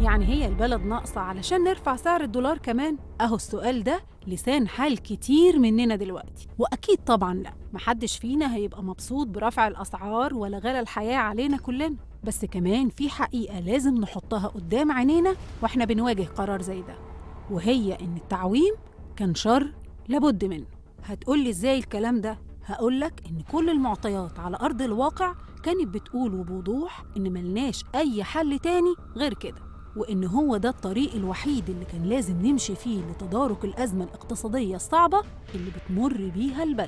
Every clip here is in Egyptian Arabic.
يعني هي البلد ناقصة علشان نرفع سعر الدولار كمان؟ أهو السؤال ده لسان حال كتير مننا دلوقتي وأكيد طبعا لا محدش فينا هيبقى مبسوط برفع الأسعار ولا غلا الحياة علينا كلنا بس كمان في حقيقة لازم نحطها قدام عينينا وإحنا بنواجه قرار زي ده وهي إن التعويم كان شر لابد منه هتقولي إزاي الكلام ده؟ هقولك إن كل المعطيات على أرض الواقع كانت بتقول وبوضوح إن ملناش أي حل تاني غير كده وإن هو ده الطريق الوحيد اللي كان لازم نمشي فيه لتدارك الأزمة الاقتصادية الصعبة اللي بتمر بيها البلد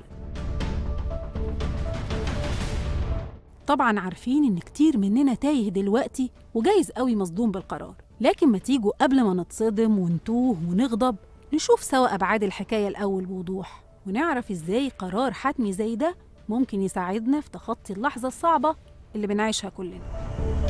طبعا عارفين إن كتير مننا تايه دلوقتي وجايز قوي مصدوم بالقرار لكن ما تيجوا قبل ما نتصدم ونتوه ونغضب نشوف سوا أبعاد الحكاية الأول بوضوح ونعرف إزاي قرار حتمي زي ده ممكن يساعدنا في تخطي اللحظة الصعبة اللي بنعيشها كلنا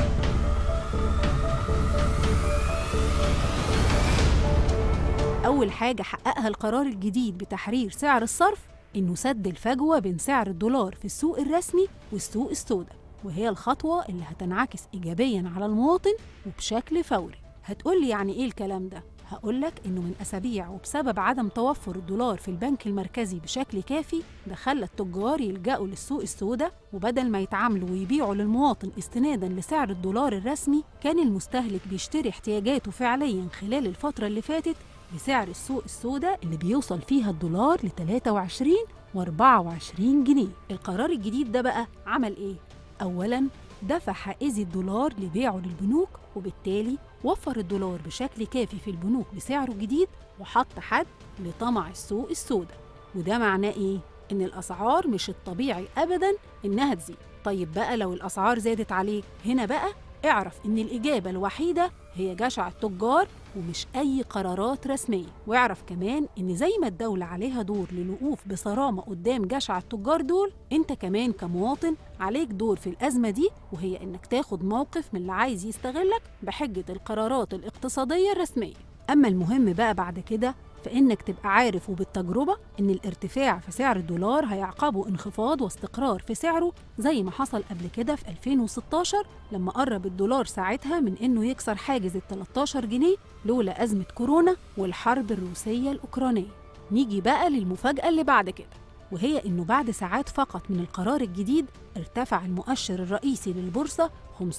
أول حاجة حققها القرار الجديد بتحرير سعر الصرف إنه سد الفجوة بين سعر الدولار في السوق الرسمي والسوق السوداء وهي الخطوة اللي هتنعكس إيجابياً على المواطن وبشكل فوري هتقولي يعني إيه الكلام ده؟ هقولك إنه من أسابيع وبسبب عدم توفر الدولار في البنك المركزي بشكل كافي ده خلى التجار يلجأوا للسوق السوداء وبدل ما يتعاملوا ويبيعوا للمواطن استنادا لسعر الدولار الرسمي كان المستهلك بيشتري احتياجاته فعليا خلال الفترة اللي فاتت بسعر السوق السوداء اللي بيوصل فيها الدولار ل 23 و24 جنيه القرار الجديد ده بقى عمل ايه؟ أولاً دفع حائزي الدولار لبيعه للبنوك وبالتالي وفر الدولار بشكل كافي في البنوك بسعره الجديد وحط حد لطمع السوق السوداء وده معناه ايه؟ إن الأسعار مش الطبيعي أبداً إنها تزيد طيب بقى لو الأسعار زادت عليك هنا بقى اعرف إن الإجابة الوحيدة هي جشع التجار ومش أي قرارات رسمية واعرف كمان إن زي ما الدولة عليها دور للوقوف بصرامة قدام جشع التجار دول أنت كمان كمواطن عليك دور في الأزمة دي وهي إنك تاخد موقف من اللي عايز يستغلك بحجة القرارات الاقتصادية الرسمية أما المهم بقى بعد كده فإنك تبقى عارف وبالتجربة إن الارتفاع في سعر الدولار هيعقبه انخفاض واستقرار في سعره زي ما حصل قبل كده في 2016 لما قرب الدولار ساعتها من إنه يكسر حاجز ال 13 جنيه لولا أزمة كورونا والحرب الروسية الأوكرانية نيجي بقى للمفاجأة اللي بعد كده وهي إنه بعد ساعات فقط من القرار الجديد ارتفع المؤشر الرئيسي للبورصة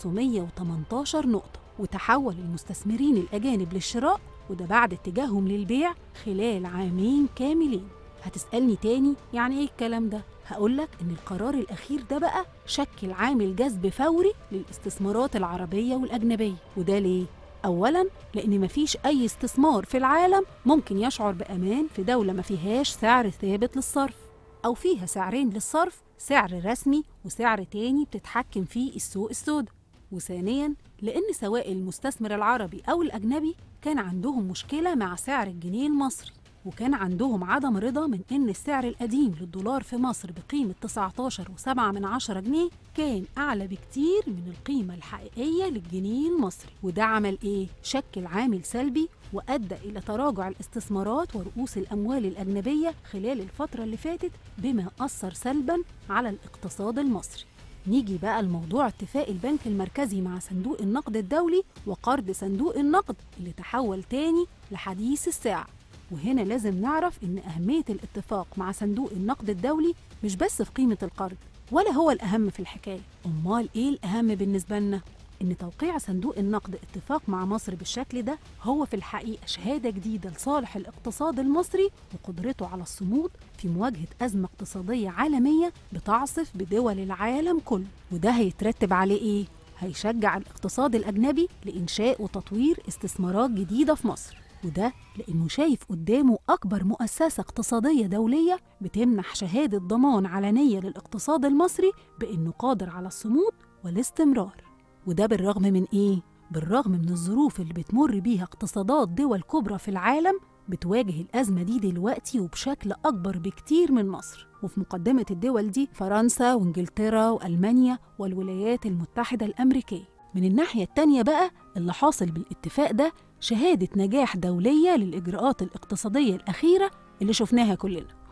518 نقطة وتحول المستثمرين الأجانب للشراء وده بعد اتجاههم للبيع خلال عامين كاملين هتسألني تاني يعني ايه الكلام ده؟ هقولك إن القرار الأخير ده بقى شكل عامل جذب فوري للاستثمارات العربية والأجنبية وده ليه؟ أولاً لأن مفيش أي استثمار في العالم ممكن يشعر بأمان في دولة ما فيهاش سعر ثابت للصرف أو فيها سعرين للصرف سعر رسمي وسعر تاني بتتحكم فيه السوق السوداء وثانياً لأن سواء المستثمر العربي أو الأجنبي كان عندهم مشكلة مع سعر الجنيه المصري وكان عندهم عدم رضا من إن السعر القديم للدولار في مصر بقيمة 19.7 من عشرة جنيه كان أعلى بكتير من القيمة الحقيقية للجنيه المصري وده عمل إيه؟ شكل عامل سلبي وأدى إلى تراجع الاستثمارات ورؤوس الأموال الأجنبية خلال الفترة اللي فاتت بما أثر سلباً على الاقتصاد المصري نيجي بقى لموضوع اتفاق البنك المركزي مع صندوق النقد الدولي وقرض صندوق النقد اللي تحول تاني لحديث الساعة وهنا لازم نعرف إن أهمية الاتفاق مع صندوق النقد الدولي مش بس في قيمة القرض ولا هو الأهم في الحكاية أمال إيه الأهم بالنسبة لنا؟ إن توقيع صندوق النقد اتفاق مع مصر بالشكل ده هو في الحقيقة شهادة جديدة لصالح الاقتصاد المصري وقدرته على الصمود في مواجهة أزمة اقتصادية عالمية بتعصف بدول العالم كله وده هيترتب عليه إيه؟ هيشجع الاقتصاد الأجنبي لإنشاء وتطوير استثمارات جديدة في مصر وده لأنه شايف قدامه أكبر مؤسسة اقتصادية دولية بتمنح شهادة ضمان علنية للاقتصاد المصري بأنه قادر على الصمود والاستمرار وده بالرغم من إيه؟ بالرغم من الظروف اللي بتمر بيها اقتصادات دول كبرى في العالم بتواجه الأزمة دي دلوقتي وبشكل أكبر بكتير من مصر وفي مقدمة الدول دي فرنسا وإنجلترا وألمانيا والولايات المتحدة الأمريكية من الناحية التانية بقى اللي حاصل بالاتفاق ده شهادة نجاح دولية للإجراءات الاقتصادية الأخيرة اللي شفناها كلنا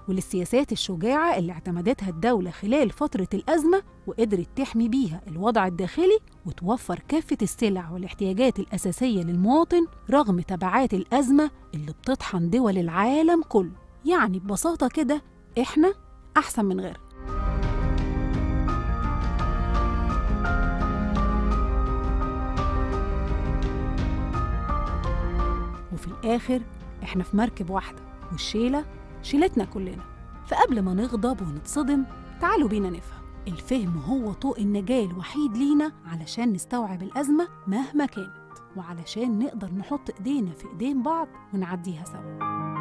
وللسياسات الشجاعة اللي اعتمدتها الدولة خلال فترة الأزمة وقدرت تحمي بيها الوضع الداخلي وتوفر كافة السلع والاحتياجات الأساسية للمواطن رغم تبعات الأزمة اللي بتطحن دول العالم كله يعني ببساطة كده إحنا أحسن من غيرنا وفي الآخر إحنا في مركب واحدة والشيلة شيلتنا كلنا فقبل ما نغضب ونتصدم تعالوا بينا نفهم الفهم هو طوق النجاة الوحيد لينا علشان نستوعب الأزمة مهما كانت وعلشان نقدر نحط إيدينا في إيدين بعض ونعديها سوا